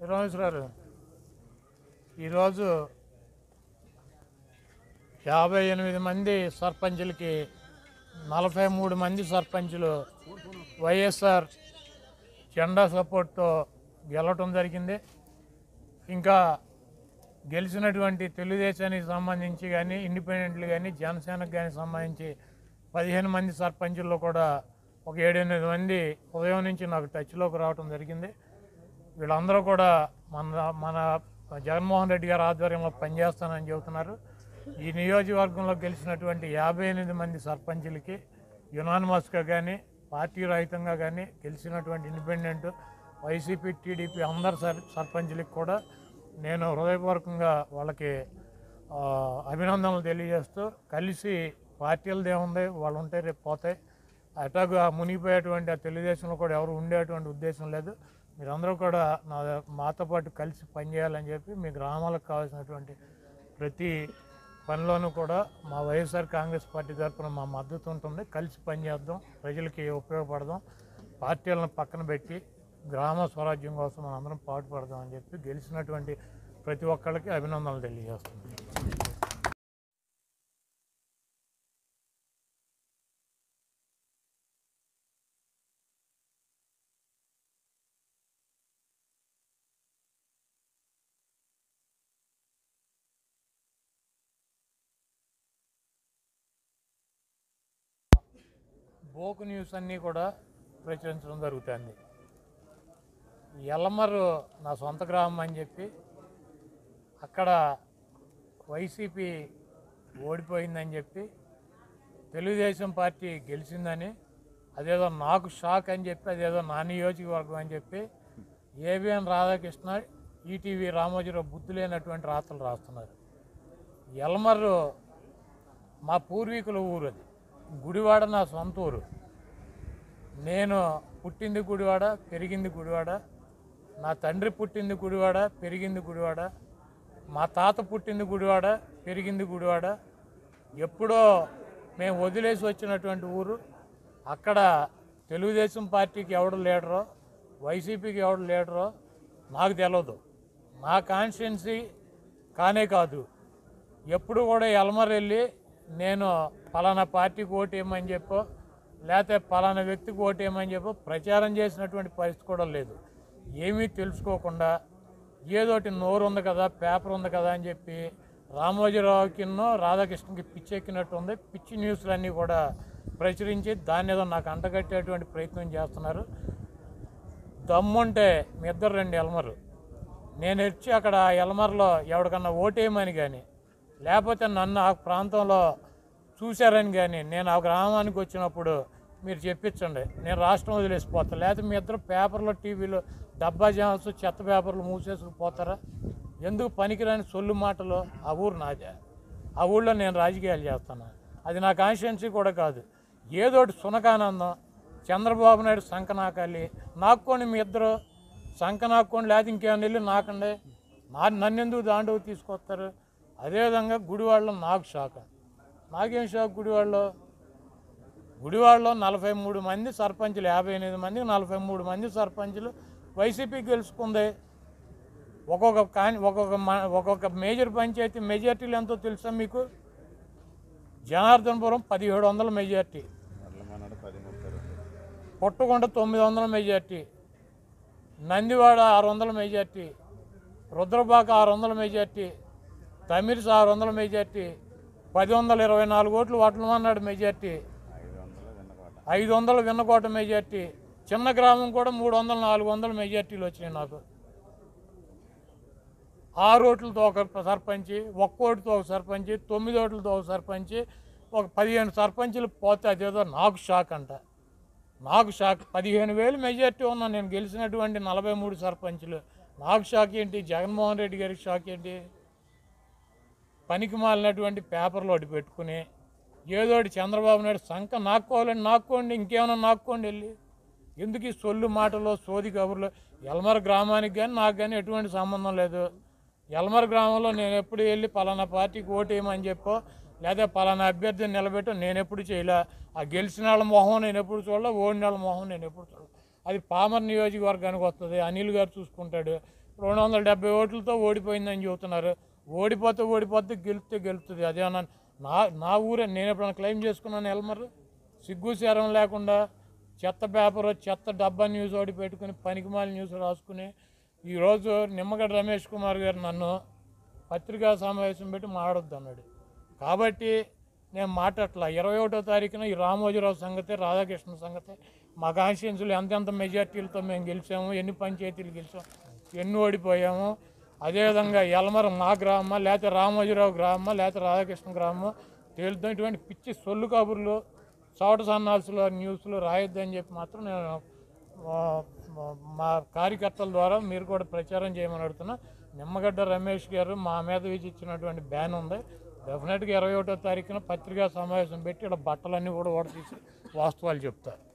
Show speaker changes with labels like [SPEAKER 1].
[SPEAKER 1] రామేశ్వరారు ఈరోజు యాభై ఎనిమిది మంది సర్పంచులకి నలభై మూడు మంది సర్పంచులు వైఎస్ఆర్ జెండా సపోర్ట్తో గెలవటం జరిగింది ఇంకా గెలిచినటువంటి తెలుగుదేశానికి సంబంధించి కానీ ఇండిపెండెంట్లు కానీ జనసేనకు కానీ సంబంధించి పదిహేను మంది సర్పంచుల్లో కూడా ఒక ఏడెనిమిది మంది ఉదయం నుంచి నాకు టచ్లోకి రావడం జరిగింది వీళ్ళందరూ కూడా మన మన జగన్మోహన్ రెడ్డి గారి ఆధ్వర్యంలో పనిచేస్తానని చెబుతున్నారు ఈ నియోజకవర్గంలో గెలిచినటువంటి యాభై ఎనిమిది మంది సర్పంచులకి యునానిమస్గా కానీ పార్టీ రహితంగా కానీ గెలిచినటువంటి ఇండిపెండెంట్ వైసీపీ టీడీపీ అందరు సర్ సర్పంచులకి కూడా నేను హృదయపూర్వకంగా వాళ్ళకి ఆ, అభినందనలు తెలియజేస్తూ కలిసి పార్టీలది ఏముంది వాళ్ళు ఉంటే రేపు పోతాయి అటాగా మునిగిపోయేటువంటి ఆ తెలుగుదేశంలో కూడా ఎవరు ఉండేటువంటి ఉద్దేశం లేదు మీరందరూ కూడా నా మాతో పాటు కలిసి పనిచేయాలని చెప్పి మీ గ్రామాలకు కావాల్సినటువంటి ప్రతి పనిలోనూ కూడా మా వైఎస్ఆర్ కాంగ్రెస్ పార్టీ తరఫున మా మద్దతు ఉంటుంది కలిసి పనిచేద్దాం ప్రజలకి ఉపయోగపడదాం పార్టీలను పక్కన పెట్టి గ్రామ స్వరాజ్యం కోసం మనం అందరం పాటుపడదాం అని చెప్పి గెలిచినటువంటి ప్రతి ఒక్కళ్ళకి అభినందనలు తెలియజేస్తున్నాం బోకు న్యూస్ అన్నీ కూడా ప్రచురించడం జరుగుతుంది ఎల్లమర్రు నా సొంత గ్రామం అని చెప్పి అక్కడ వైసీపీ ఓడిపోయిందని చెప్పి తెలుగుదేశం పార్టీ గెలిచిందని అదేదో నాకు షాక్ అని చెప్పి అదేదో నా నియోజకవర్గం అని చెప్పి ఏబిఎన్ రాధాకృష్ణ ఈటీవీ రామోజీరావు బుద్ధి లేనటువంటి రాతలు రాస్తున్నారు ఎల్మర్రు మా పూర్వీకుల ఊరు అది గుడివాడ నా సొంత ఊరు నేను పుట్టింది గుడివాడ పెరిగింది గుడివాడ నా తండ్రి పుట్టింది గుడివాడ పెరిగింది గుడివాడ మా తాత పుట్టింది గుడివాడ పెరిగింది గుడివాడ ఎప్పుడో మేము వదిలేసి వచ్చినటువంటి ఊరు అక్కడ తెలుగుదేశం పార్టీకి ఎవడు లీడరో వైసీపీకి ఎవడు లీడరో నాకు తెలియదు నా కాన్స్టిట్యున్సీ కానే కాదు ఎప్పుడు కూడా ఎలమర్ వెళ్ళి నేను పలానా పార్టీకి ఓటేయమని చెప్పో లేకపోతే పలానా వ్యక్తికి ఓటేయమని చెప్పో ప్రచారం చేసినటువంటి పరిస్థితి కూడా లేదు ఏమీ తెలుసుకోకుండా ఏదోటి నోరు ఉంది కదా పేపర్ ఉంది కదా అని చెప్పి రామోజీరావుకిన్నో రాధాకృష్ణకి పిచ్చెక్కినట్టు ఉంది పిచ్చి న్యూస్లన్నీ కూడా ప్రచురించి దాన్ని ఏదో నాకు అంటగట్టేటువంటి ప్రయత్నం చేస్తున్నారు దమ్ముంటే మీ ఇద్దరు రెండు ఎల్మరు నేను వచ్చి అక్కడ ఎల్మర్లో ఎవరికన్నా ఓటేయమని కానీ లేకపోతే నన్ను ఆ ప్రాంతంలో చూశారని కానీ నేను ఆ గ్రామానికి వచ్చినప్పుడు మీరు చెప్పించండి నేను రాష్ట్రం వదిలేసిపోతాను లేకపోతే మీ ఇద్దరు పేపర్లో టీవీలో డబ్బా జామ్స్ చెత్త పేపర్లు మూసేసుకుపోతారా ఎందుకు పనికిరాని సొల్లు మాటలు ఆ ఊరు నాదే ఆ ఊళ్ళో నేను రాజకీయాలు చేస్తాను అది నా కాన్స్టిట్యున్సీ కూడా కాదు ఏదోటి సునకానందం చంద్రబాబు నాయుడు సంక నాకాలి నాక్కోండి మీ ఇద్దరు సంక నాక్కోండి లేకపోతే ఇంకేమైనా వెళ్ళి నాకండి నా నన్నెందుకు దాండవు తీసుకొస్తారు అదేవిధంగా గుడివాడలో నాకు షాక్ నాకేం షాక్ గుడివాడలో గుడివాడలో నలభై మూడు మంది సర్పంచులు యాభై ఎనిమిది మంది నలభై మూడు మంది సర్పంచులు వైసీపీ గెలుచుకుంది ఒక్కొక్క కాని ఒక్కొక్క మ- ఒక్కొక్క మేజర్ పంచాయతీ మెజార్టీలు ఎంతో తెలుసా మీకు జనార్దనపురం పదిహేడు వందల మెజార్టీ
[SPEAKER 2] మరలమన్నాడు పది ముప్పై రెండు
[SPEAKER 1] పొట్టకొండ తొమ్మిది వందల మెజార్టీ నందివాడ ఆరు వందల మెజార్టీ రుద్రబాక ఆరు వందల మెజార్టీ తమిర్స్ ఆరు వందల మెజార్టీ పది వందల ఇరవై నాలుగు ఓట్లు వడ్లమన్నాడు మెజార్టీ
[SPEAKER 2] ఐదు వందలు విన్నకోట
[SPEAKER 1] ఐదు వందలు విన్నకోట మెజార్టీ చిన్న గ్రామం కూడా మూడు వందల నాలుగు వందల మెజార్టీలు వచ్చినాయి నాకు ఆరు ఓట్లతో ఒక సర్పంచి ఒక్క ఓటుతో ఒక సర్పంచి తొమ్మిది ఓట్లతో ఒక సర్పంచి ఒక పదిహేను సర్పంచులు పోతే అదేదో నాకు షాక్ అంట నాకు షాక్ పదిహేను వేలు మెజార్టీ ఉన్నా నేను గెలిచినటువంటి నలభై మూడు సర్పంచులు నాకు షాక్ ఏంటి జగన్మోహన్ రెడ్డి గారికి షాక్ ఏంటి పనికి మాలినటువంటి పేపర్లు ఒకటి పెట్టుకుని ఏదోటి చంద్రబాబు నాయుడు సంఖ నాక్కోవాలని నాక్కోండి ఇంకేమైనా నాక్కోండి వెళ్ళి ఎందుకు ఈ సొల్లు మాటలు సోది కబుర్లు ఎల్మర్ గ్రామానికి కానీ నాకు కానీ ఎటువంటి సంబంధం లేదు ఎల్మర్ గ్రామంలో నేను ఎప్పుడు వెళ్ళి పలానా పార్టీకి ఓటేయమని చెప్పో లేదా పలానా అభ్యర్థిని నిలబెట్టో నేను ఎప్పుడు చేయలే ఆ గెలిచిన వాళ్ళ మొహం నేను ఎప్పుడు చూడలే ఓడిన వాళ్ళ మొహం నేను ఎప్పుడు చూడలే అది పామర్ నియోజకవర్గానికి వస్తుంది అనిల్ గారు చూసుకుంటాడు రెండు వందల డెబ్బై ఓట్లతో ఓడిపోయిందని చెబుతున్నారు ఓడిపోతే ఓడిపోతే గెలిపితే గెలుస్తుంది అదేమన్నా నా నా ఊరే నేను ఎప్పుడైనా క్లెయిమ్ చేసుకున్నాను ఎల్మర్ సిగ్గు శరం లేకుండా చెత్త పేపర్ చెత్త డబ్బా న్యూస్ ఒకటి పెట్టుకుని పనికిమాల న్యూస్ రాసుకుని ఈరోజు నిమ్మగడ్డ రమేష్ కుమార్ గారు నన్ను పత్రికా సమావేశం పెట్టి మాట్లాడొద్దు అన్నాడు కాబట్టి నేను మాట్లాడట్లా ఇరవై ఒకటో తారీఖున ఈ రామోజీరావు సంగతి రాధాకృష్ణ సంగతి మా కాన్స్టిట్యున్సీలో ఎంతెంత మెజార్టీలతో మేము గెలిచాము ఎన్ని పంచాయతీలు గెలిచాము ఎన్ని ఓడిపోయాము అదేవిధంగా ఎలమర మా గ్రామమా లేకపోతే రామోజీరావు గ్రామమా లేకపోతే రాధాకృష్ణ గ్రామమా తేలుతాం ఇటువంటి పిచ్చి సొల్లు కబుర్లు చోట సన్నాల్సులో న్యూస్లు రాయొద్దని చెప్పి మాత్రం నేను ఆ, మా- మా కార్యకర్తల ద్వారా మీరు కూడా ప్రచారం చేయమని అడుగుతున్నా నిమ్మగడ్డ రమేష్ గారు మా మీద విధి ఇచ్చినటువంటి బ్యాన్ ఉంది డెఫినెట్గా ఇరవై ఒకటో తారీఖున పత్రికా సమావేశం పెట్టి ఇక్కడ బట్టలన్నీ కూడా ఓడ తీసి వాస్తవాలు చెప్తారు